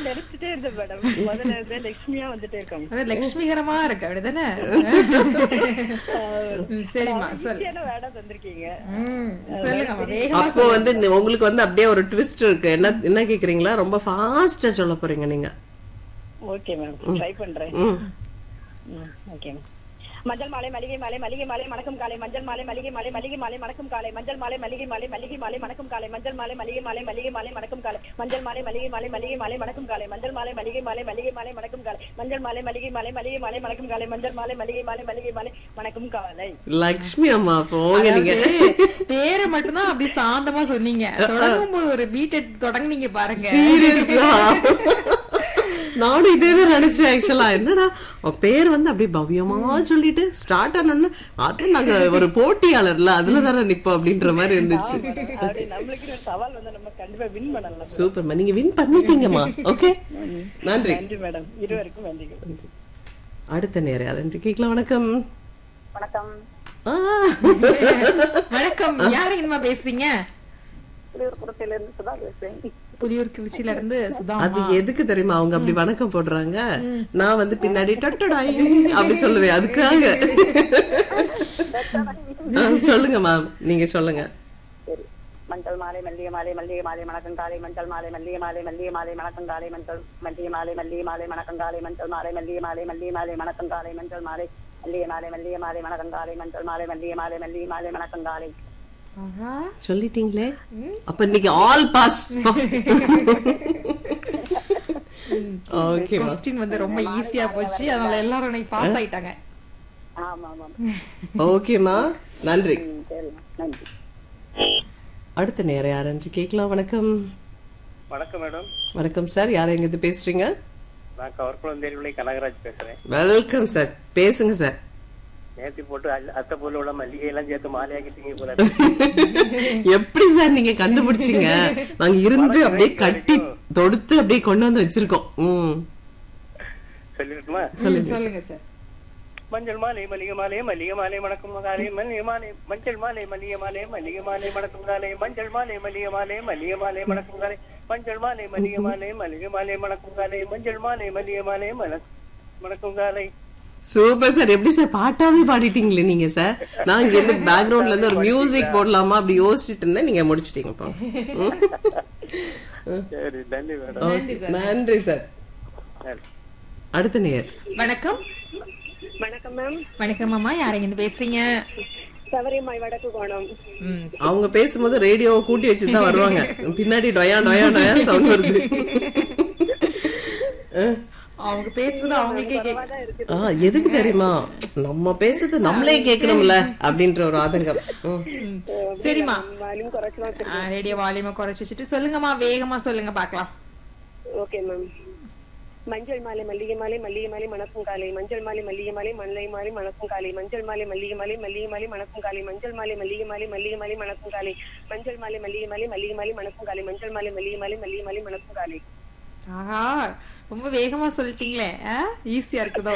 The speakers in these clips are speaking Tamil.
நினைச்சிட்டே இருந்தேன் மேடம் முதல்ல இருந்தே லட்சுமியா வந்துட்டே இருக்கோம் அது லட்சுமிகரமா இருக்கு அப்படிதானே ம், சரிம்மா சொல் ஈஸியான வேடம் தந்திருக்கீங்க ம், சொல்லுங்கம்மா வேகமா அப்போ வந்து நி- உங்களுக்கு வந்து அப்படியே ஒரு ட்விஸ்ட் இருக்கு என்ன என்ன கேக்குறீங்களா ரொம்ப ஃபாஸ்டா சொல்ல போறீங்க நீங்க ஓகே மேம் ட்ரை பண்றேன் ம். ம், ஓகே மேம் மஞ்சள் மாலை மளிகை மாலை மளிகை மாலை மணக்கும் காலை மஞ்சள் மாலை மளிகை மாலை மளிகை மாலை மணக்கும் காலை மஞ்சள் மாலை மளிகை மாலை மளிகை மாலை மணக்கும் காலை மஞ்சள் மாலை மளிகை மாலை மளிகை மாலை மணக்கும் காலை மஞ்சள் மாலை மளிகை மாலை மளிகை மாலை மணக்கும் காலை மஞ்சள் மாலை மளிகை மாலை மளிகை மாலை மணக்கும் காலை மஞ்சள் மாலை மளிகை மாலை மளிகை மாலை மணக்கும் காலை மஞ்சள் மாலை மளிகை மாலை மளிகை மாலை மணக்கும் காலை லக்ஷ்மி அம்மா போங்க நீங்க அதாவது, பேரை மட்டும்தான் அப்படி சாந்தமா சொன்னீங்க தொடங்கும் போது ஒரு பீட் தொடங்குனீங்க பாருங்க சீரியஸா நானும் இதே தான் நினைச்சேன் ஆக்சுவலா என்னடா அவ பேர் வந்து அப்படியே பவ்யமா சொல்லிட்டு ஸ்டார்ட் ஆனோன்னு அது நாங்க ஒரு போட்டியாளர்ல அதுல தானே நிப்போம் அப்படின்ற மாதிரி இருந்துச்சு அப்படி நம்மளுக்கு ஒரு சவால் வந்து நம்ம கண்டிப்பா வின் பண்ணலாம் சூப்பர்மா நீங்க வின் பண்ணிட்டீங்கம்மா ஓகே நன்றி நன்றி மேடம் இருவருக்கும் நன்றிகள் அடுத்த நேரம் யார் என்று கேட்கலாம் வணக்கம் வணக்கம் ஆ, வணக்கம் யாருங்கம்மா பேசுறீங்க புலியூர்புரத்தில இருந்து சுதா பேசுறேன் புலியூர் திருச்சியில இருந்து சுதா அது எதுக்கு தெரியுமா அவங்க அப்படி வணக்கம் போடுறாங்க நான் வந்து பின்னாடி டொட்டடாய் அப்படி சொல்லுவேன் அதுக்காக ஆ, சொல்லுங்க மேம் நீங்க சொல்லுங்க சரி மஞ்சள் மாலை மல்லிகை மாலை மல்லிகை மாலை மணக்கம் காலை மஞ்சள் மாலை மல்லிகை மாலை மல்லிகை மாலை மணக்கம் காலை மஞ்சள் மல்லிகை மாலை மல்லிகை மாலை மணக்கம் காலை மஞ்சள் மாலை மல்லிகை மாலை மல்லிகை மாலை மணக்கம் காலை மஞ்சள் மாலை மல்லிகை மாலை மல்லிகை மாலை மணக்கம் காலை மஞ்சள் மாலை மல்லிகை மாலை மல்லிகை மாலை மணக்கம் காலை ஆஹா. சொல்லிட்டீங்களே அப்ப இன்னைக்கு ஆல் பாஸ் ஓகே கொஸ்டின் வந்து ரொம்ப ஈஸியா போச்சு அதனால எல்லாரும் இன்னைக்கு பாஸ் ஆயிட்டாங்க ஆமா ஆமா ஓகேமா நன்றி ம், சரி நன்றி அடுத்த நேரம் யார் என்று கேட்கலாம் வணக்கம் வணக்கம் மேடம் வணக்கம் சார் யார் எங்க இருந்து பேசுறீங்க நான் கவர்குளந்தேரிவிலை கனகராஜ் பேசுறேன் வெல்கம் சார் பேசுங்க சார் நேத்தி போட்டு அல்- அத்தை போல உள்ள மல்லிகை எல்லாம் சேர்த்து மாலையாக்கிட்டீங்க போல இருக்கு. எப்படி சார் நீங்க கண்டுபிடிச்சீங்க நாங்க இருந்து அப்படியே கட்டி தொடுத்து அப்படியே கொண்டு வந்து வச்சிருக்கோம் ம் சொல்லிட்டுமா சொல்லுங்க சார் மஞ்சள் மாலை மல்லிகை மாலை மல்லிகை மாலை மணக்கும் காலை மல்லிகை மாலை மஞ்சள் மாலை மல்லிகை மாலை மல்லிகை மாலை மணக்கும் காலை மஞ்சள் மாலை மல்லிகை மாலை மல்லிகை மாலை மணக்கும் காலை மஞ்சள் மாலை மல்லிகை மாலை மல்லிகை மாலை மணக்கும் காலை மஞ்சள் மாலை மல்லிகை மாலை மண- மணக்கும் காலை சூப்பர் சார் எப்படி சார் பாட்டாவே பாடிட்டீங்களே நீங்க சார் நான் இங்க இருந்து பேக்ரவுண்ட்ல இருந்து ஒரு மியூசிக் போடலாமா அப்படி யோசிச்சுட்டு இருந்தேன் நீங்க முடிச்சிட்டீங்க இப்போ சரி நன்றி மேடம் Okay, நன்றி சார் சரி. அடுத்த நேர் வணக்கம் வணக்கம் மேம் வணக்கம் அம்மா யாருங்க இருந்து பேசுறீங்க சபரிமாய் வடக்கு கோணம் ம், அவங்க பேசும்போது ரேடியோவை கூட்டி வச்சுட்டு தான் வருவாங்க பின்னாடி டொயா டொயா டொயா சவுண்ட் வருது அவங்க பேசுறது அவங்களுக்கே கேக்கு ஆ எதுக்கு தெரியுமா நம்ம பேசுறது நம்மளே கேட்கணும்ல அப்படின்ற ஒரு ஆதங்கம் ம். சரிம்மா வால்யூம் குறைச்சலாம் ரேடியோ வால்யூமை குறைச்சு வச்சுட்டு சொல்லுங்கம்மா வேகமா சொல்லுங்க பாக்கலாம் ஓகே மேம் மஞ்சள் மாலை மல்லிகை மாலை மல்லிகை மாலை மணக்கும் காலை மஞ்சள் மாலை மல்லிகை மாலை மல்லை மாலை மணக்கும் காலை மஞ்சள் மாலை மல்லிகை மாலை மல்லிகை மாலை மணக்கும் காலை மஞ்சள் மாலை மல்லிகை மாலை மல்லிகை மாலை மணக்கும் காலை மஞ்சள் மாலை மல்லிகை மாலை மல்லிகை மாலை மணக்கும் காலை மஞ்சள் மாலை மல்லிகை மாலை மல்லிகை மாலை மணக்கும் காலை ஆஹா ரொம்ப வேகமா சொல்லிட்டீங்களே ஈஸியா இருக்குதோ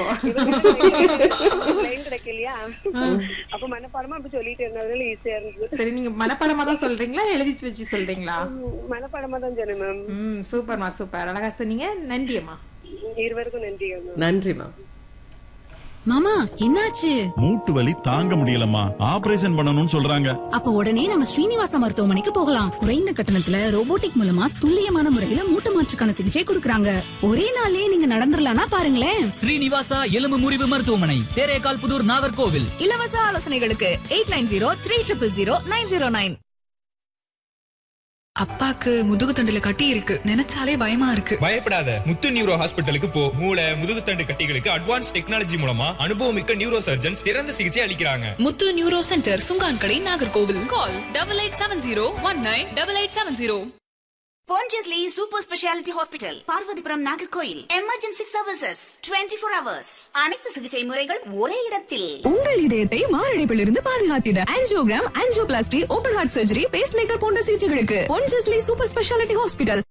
லைன் கிடைக்கலையா அப்ப மனப்பாடமா அப்படி சொல்லிட்டு இருந்ததுனால ஈஸியா இருந்தது சரி நீங்க மனப்பாடமா தான் சொல்றீங்களா எழுதி வச்சு சொல்றீங்களா உம், மனப்பாடமா தான் சொன்னேன் மேம் ம் சூப்பர்மா சூப்பர் அழகா சொன்னீங்க நன்றி அம்மா இருவருக்கும் நன்றிகள் மேம் நன்றிமா மாமா என்னாச்சு மூட்டு வலி தாங்க முடியலம்மா ஆபரேஷன் பண்ணணும்னு சொல்றாங்க அப்ப உடனே நம்ம ஸ்ரீனிவாசா மருத்துவமனைக்கு போகலாம் குறைந்த கட்டணத்துல ரோபோட்டிக் மூலமா துல்லியமான முறையில மூட்டு மாற்றுக்கான சிகிச்சை கொடுக்கறாங்க ஒரே நாள்லயே நீங்க நடந்துடலாம்னா பாருங்களேன் ஸ்ரீனிவாசா எலும்பு முறிவு மருத்துவமனை தேரேகால் புதூர் நாகர்கோவில் இலவச ஆலோசனைகளுக்கு eight nine zero three triple zero nine zero nine அப்பாக்கு முதுகு தண்டுல கட்டி இருக்கு நினைச்சாலே பயமா இருக்கு பயப்படாத முத்து நியூரோ ஹாஸ்பிட்டலுக்கு போ மூளை முதுகுத்தண்டு கட்டிகளுக்கு அட்வான்ஸ் டெக்னாலஜி மூலமா அனுபவமிக்க நியூரோ சர்ஜன்ஸ் சிறந்த சிகிச்சை அளிக்கிறாங்க Muthu neuro centre Sunkankadai Nagercoil call double eight seven zero one nine double eight seven zero Pondicherry Super Speciality Hospital, Parvathipuram Nagercoil emergency services 24 four hours அனைத்து சிகிச்சை முறைகள் ஒரே இடத்தில் உங்கள் இதயத்தை மாரடைப்பிலிருந்து பாதுகாத்திட angiogram angioplasty open heart surgery pacemaker போன்ற சிகிச்சைகளுக்கு பொன்ஜஸ்லி சூப்பர் ஸ்பெஷாலிட்டி ஹாஸ்பிட்டல்